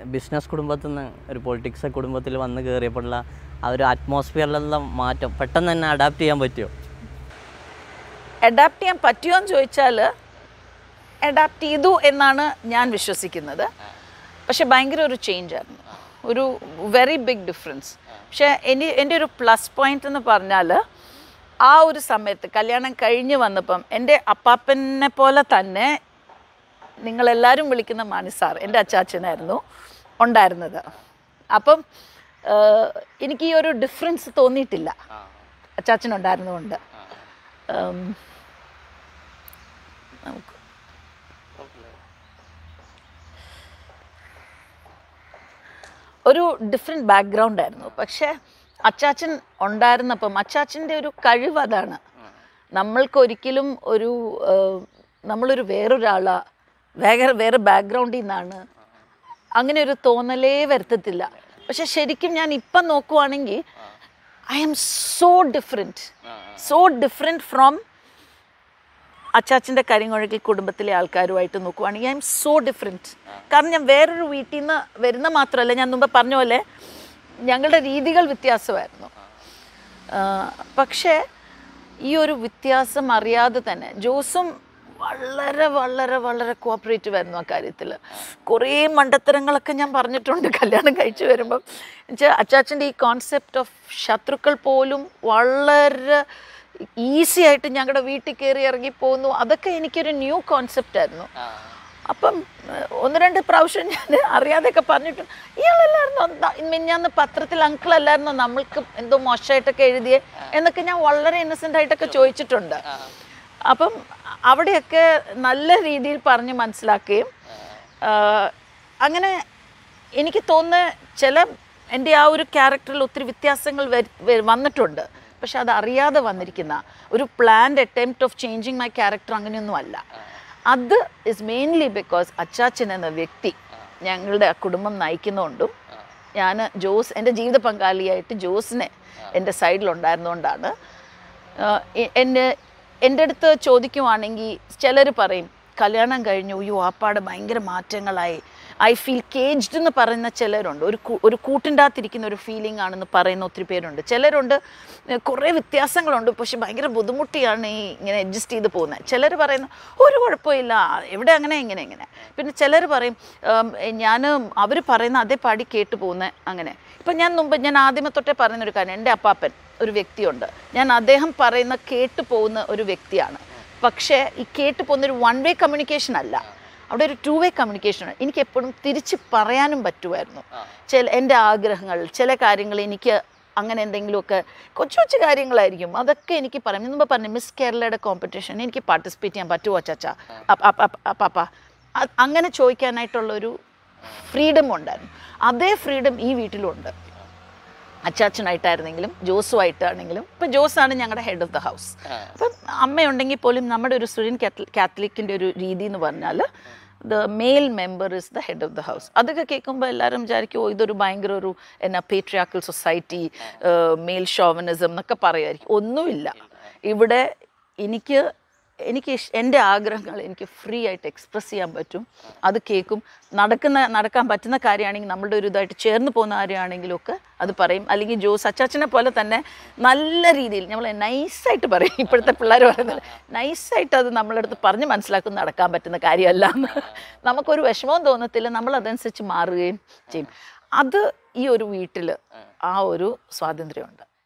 business കുടുംബത്തിൽ നിന്ന് ഒരു പൊളിറ്റിക്സ് കുടുംബത്തിൽ വന്ന് കയറിയപ്പോഴുള്ള ആ ഒരു അറ്റ്മോസ്ഫിയറിലുള്ള മാറ്റം പെട്ടെന്ന് തന്നെ അഡാപ്റ്റ് ചെയ്യാൻ പറ്റുമോ അഡാപ്റ്റ് ചെയ്യാൻ പറ്റുമോ എന്ന് ചോദിച്ചാൽ അഡാപ്റ്റ് ചെയ്തു എന്നാണ് ഞാൻ വിശ്വസിക്കുന്നത് പക്ഷെ ഭയങ്കര ഒരു ചേഞ്ച് ആയിരുന്നു ഒരു വെരി ബിഗ് ഡിഫറൻസ് പക്ഷെ എൻ്റെ എൻ്റെ ഒരു പ്ലസ് പോയിന്റ് എന്ന് പറഞ്ഞാൽ ആ ഒരു സമയത്ത് കല്യാണം കഴിഞ്ഞ് വന്നപ്പം എൻ്റെ അപ്പാപ്പനെ പോലെ തന്നെ നിങ്ങളെല്ലാവരും വിളിക്കുന്ന മാണി സാർ എൻ്റെ അച്ചാച്ചനായിരുന്നു ഉണ്ടായിരുന്നത് അപ്പം ഏഹ്, എനിക്ക് ഈ ഒരു ഡിഫറൻസ് തോന്നിയിട്ടില്ല അച്ചാച്ചനുണ്ടായിരുന്നുകൊണ്ട് ഉം, നമുക്ക് ഒരു ഡിഫറെൻറ്റ് ബാക്ക്ഗ്രൗണ്ട് ആയിരുന്നു പക്ഷേ അച്ചാച്ചൻ ഉണ്ടായിരുന്നപ്പം അച്ചാച്ചൻ്റെ ഒരു കഴിവ് അതാണ് നമ്മൾക്കൊരിക്കലും ഒരു ഏഹ്, നമ്മളൊരു വേറൊരാളാ വേറെ വേറെ ബാക്ക്ഗ്രൗണ്ടിൽ നിന്നാണ് അങ്ങനെ ഒരു തോന്നലേ വരുത്തത്തില്ല പക്ഷെ ശരിക്കും ഞാൻ ഇപ്പം നോക്കുവാണെങ്കിൽ I am so different so different from അച്ചാച്ചൻ്റെ കരിങ്കുഴക്കി കുടുംബത്തിലെ ആൾക്കാരുമായിട്ട് നോക്കുവാണെങ്കിൽ ഐ എം സോ ഡിഫറെൻറ്റ് കാരണം ഞാൻ വേറൊരു വീട്ടിൽ നിന്ന് വരുന്ന മാത്രമല്ല ഞാൻ മുമ്പ് പറഞ്ഞ പോലെ ഞങ്ങളുടെ രീതികൾ വ്യത്യാസമായിരുന്നു ആ, പക്ഷേ ഈ ഒരു വ്യത്യാസം അറിയാതെ തന്നെ ജോസും വളരെ വളരെ വളരെ കോപ്പറേറ്റീവ് ആയിരുന്നു ആ കാര്യത്തിൽ കുറേ മണ്ടത്തരങ്ങളൊക്കെ ഞാൻ പറഞ്ഞിട്ടുണ്ട് കല്യാണം കഴിച്ചു വരുമ്പം എന്നുവെച്ചാൽ അച്ചാച്ചൻ്റെ ഈ കോൺസെപ്റ്റ് ഓഫ് ശത്രുക്കൾ പോലും വളരെ ഈസി ആയിട്ട് ഞങ്ങളുടെ വീട്ടിൽ കയറി ഇറങ്ങി പോകുന്നു അതൊക്കെ എനിക്കൊരു ന്യൂ കോൺസെപ്റ്റ് ആയിരുന്നു അപ്പം ഏഹ്, ഒന്ന് രണ്ട് പ്രാവശ്യം ഞാൻ അറിയാതെയൊക്കെ പറഞ്ഞിട്ടുണ്ട് ഇയാളല്ലായിരുന്നോ എന്താ മിഞ്ഞാന്ന് പത്രത്തിൽ അങ്കിൾ അല്ലായിരുന്നോ നമ്മൾക്ക് എന്തോ മോശമായിട്ടൊക്കെ എഴുതിയേ എന്നൊക്കെ ഞാൻ വളരെ ഇന്നസെൻ്റ് ആയിട്ടൊക്കെ ചോദിച്ചിട്ടുണ്ട് അപ്പം അവിടെയൊക്കെ നല്ല രീതിയിൽ പറഞ്ഞ് മനസ്സിലാക്കുകയും ആഹ്, അങ്ങനെ എനിക്ക് തോന്നുന്ന ചില എൻ്റെ ആ ഒരു ക്യാരക്ടറിൽ ഒത്തിരി വ്യത്യാസങ്ങൾ വരു- വ- വന്നിട്ടുണ്ട് പക്ഷെ അത് അറിയാതെ വന്നിരിക്കുന്ന ഒരു planned attempt of changing my character അങ്ങനെയൊന്നും അല്ല അത് ഇസ് മെയിൻലി ബിക്കോസ് അച്ചാച്ചൻ എന്ന വ്യക്തി ഞങ്ങളുടെ ആ കുടുംബം നയിക്കുന്നതുകൊണ്ടും ഞാൻ ജോസ് എൻ്റെ ജീവിത പങ്കാളിയായിട്ട് ജോസിനെ എൻ്റെ സൈഡിലുണ്ടായിരുന്നുകൊണ്ടാണ് ആഹ് എ- എന്നെ എൻ്റെ അടുത്ത് ചോദിക്കുവാണെങ്കിൽ ചിലർ പറയും കല്യാണം കഴിഞ്ഞു അയ്യോ ആപ്പാട് ഭയങ്കര മാറ്റങ്ങളായി ഐ ഫീൽ കേജ്ഡ് എന്ന് പറയുന്ന ചിലരുണ്ട് ഒരു കൂ- ഒരു കൂട്ടിൻ്റെ അകത്തിരിക്കുന്ന ഒരു ഫീലിംഗ് ആണെന്ന് പറയുന്ന ഒത്തിരി പേരുണ്ട് ചിലരുണ്ട് ഏഹ് കുറേ വ്യത്യാസങ്ങൾ പക്ഷെ ഭയങ്കര ബുദ്ധിമുട്ടിയാണ് ഈ ഇങ്ങനെ അഡ്ജസ്റ്റ് ചെയ്ത് പോകുന്നത് ചിലർ പറയുന്നു ഒരു കുഴപ്പമില്ല എവിടെ അങ്ങനെ ഇങ്ങനെ ഇങ്ങനെ പിന്നെ ചിലർ പറയും ഞാൻ അവർ പറയുന്ന അതേ പാടി കേട്ട് പോകുന്ന അങ്ങനെ ഇപ്പം ഞാൻ മുമ്പ് ഞാൻ ആദ്യമേ തൊട്ടേ പറയുന്ന ഒരു കാര്യം എൻ്റെ അപ്പാപ്പൻ ഒരു വ്യക്തിയുണ്ട് ഞാൻ അദ്ദേഹം പറയുന്ന കേട്ട് പോകുന്ന ഒരു വ്യക്തിയാണ് പക്ഷേ ഈ കേട്ട് പോകുന്ന ഒരു വൺ വേ കമ്മ്യൂണിക്കേഷൻ അല്ല അവിടെ ഒരു ടു വേ കമ്മ്യൂണിക്കേഷൻ എനിക്ക് എപ്പോഴും തിരിച്ച് പറയാനും പറ്റുമായിരുന്നു ചില എൻ്റെ ആഗ്രഹങ്ങൾ ചില കാര്യങ്ങൾ എനിക്ക് അങ്ങനെ എന്തെങ്കിലുമൊക്കെ കൊച്ചു കൊച്ചു കാര്യങ്ങളായിരിക്കും അതൊക്കെ എനിക്ക് പറയാം മുമ്പ് പറഞ്ഞു മിസ് കേരളയുടെ കോമ്പറ്റീഷൻ എനിക്ക് പാർട്ടിസിപ്പേറ്റ് ചെയ്യാൻ പറ്റുമോ ചാച്ച പാപ്പ അങ്ങനെ ചോദിക്കാനായിട്ടുള്ളൊരു ഫ്രീഡം ഉണ്ടായിരുന്നു അതേ ഫ്രീഡം ഈ വീട്ടിലുണ്ട് അച്ചാച്ചനായിട്ടായിരുന്നെങ്കിലും ജോസുമായിട്ടാണെങ്കിലും ഇപ്പം ജോസാണ് ഞങ്ങളുടെ ഹെഡ് ഓഫ് ദ ഹൗസ് അപ്പം അമ്മയുണ്ടെങ്കിൽ പോലും നമ്മുടെ ഒരു സ്റ്റുഡൻറ്റ് കാത്തലിക്കിൻ്റെ ഒരു രീതി എന്ന് പറഞ്ഞാൽ the male member is the head of the house അതൊക്കെ കേൾക്കുമ്പോൾ എല്ലാവരും വിചാരിക്കും ഓ ഇതൊരു ഭയങ്കര ഒരു എന്നാ പേട്രിയാക്കൽ സൊസൈറ്റി മെയിൽ ഷോവനിസം എന്നൊക്കെ പറയുമായിരിക്കും ഒന്നുമില്ല ഇവിടെ എനിക്ക് എനിക്ക് ഇഷ്- എൻ്റെ ആഗ്രഹങ്ങൾ എനിക്ക് ഫ്രീ ആയിട്ട് എക്സ്പ്രസ് ചെയ്യാൻ പറ്റും അത് കേൾക്കും നടക്കുന്ന നടക്കാൻ പറ്റുന്ന കാര്യമാണെങ്കിൽ നമ്മളുടെ ഒരു ഇതായിട്ട് ചേർന്ന് പോകുന്ന കാര്യമാണെങ്കിലും ഒക്കെ അത് പറയും അല്ലെങ്കിൽ ജോസ് അച്ചാച്ചനെ പോലെ തന്നെ നല്ല രീതിയിൽ നമ്മൾ നൈസായിട്ട് പറയും ഇപ്പോഴത്തെ പിള്ളേർ പറയുന്നത് നൈസായിട്ട് അത് നമ്മളെ അടുത്ത് പറഞ്ഞ് മനസ്സിലാക്കും നടക്കാൻ പറ്റുന്ന കാര്യമല്ല എന്ന് നമുക്കൊരു വിഷമവും തോന്നത്തില്ല നമ്മൾ അതനുസരിച്ച് മാറുകയും ചെയ്യും അത് ഈ ഒരു വീട്ടിൽ ആ ഒരു സ്വാതന്ത്ര്യമുണ്ട്